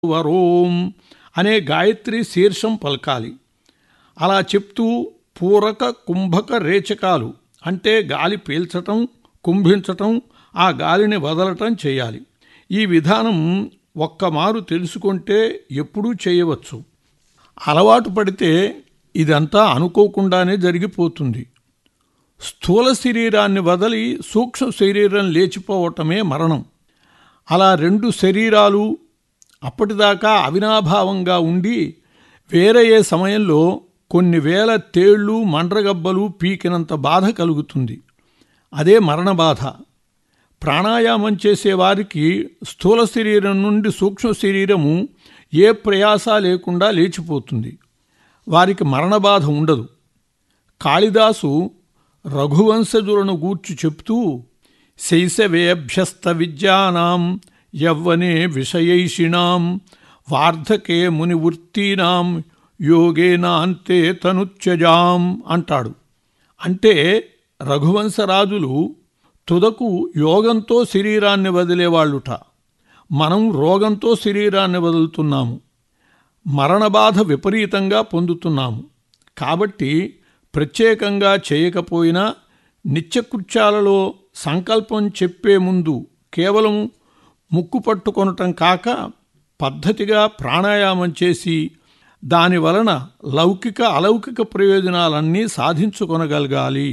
వరోం అనే గాయత్రి శీర్షం పలకాలి అలా చెప్తూ పూరక కుంభక రేచకాలు అంటే గాలి పీల్చటం కుంభించటం ఆ గాలిని వదలటం చేయాలి ఈ విధానం ఒక్కమారు తెలుసుకుంటే ఎప్పుడూ చేయవచ్చు అలవాటు పడితే ఇదంతా అనుకోకుండానే జరిగిపోతుంది స్థూల శరీరాన్ని వదలి సూక్ష్మ శరీరం లేచిపోవటమే మరణం అలా రెండు శరీరాలు అప్పటిదాకా అవినాభావంగా ఉండి వేరయ్యే సమయంలో కొన్ని వేల తేళ్లు మండ్రగబ్బలు పీకినంత బాధ కలుగుతుంది అదే మరణ బాధ ప్రాణాయామం చేసేవారికి స్థూల శరీరం నుండి సూక్ష్మ శరీరము ఏ ప్రయాస లేకుండా లేచిపోతుంది వారికి మరణ బాధ ఉండదు కాళిదాసు రఘువంశజులను గూర్చి చెప్తూ శైశవేభ్యస్త విద్యానాం యవ్వనే విషయైషిణాం వార్ధకే మునివృత్తీనాం యోగేనా అంతే తనుత్యజాం అంటాడు అంటే రఘువంశరాజులు తుదకు యోగంతో శరీరాన్ని వదిలేవాళ్ళుట మనం రోగంతో శరీరాన్ని వదులుతున్నాము మరణబాధ విపరీతంగా పొందుతున్నాము కాబట్టి ప్రత్యేకంగా చేయకపోయినా నిత్యకృత్యాలలో సంకల్పం చెప్పే ముందు కేవలం ముక్కు పట్టుకొనటం కాక పద్ధతిగా ప్రాణాయామం చేసి దాని వలన లౌకిక అలౌకిక ప్రయోజనాలన్నీ సాధించుకొనగలగాలి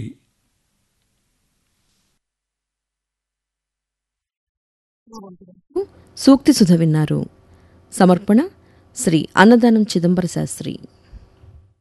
సూక్తి సుధ విన్నారు సమర్పణ శ్రీ అన్నదానం చిదంబర శాస్త్రి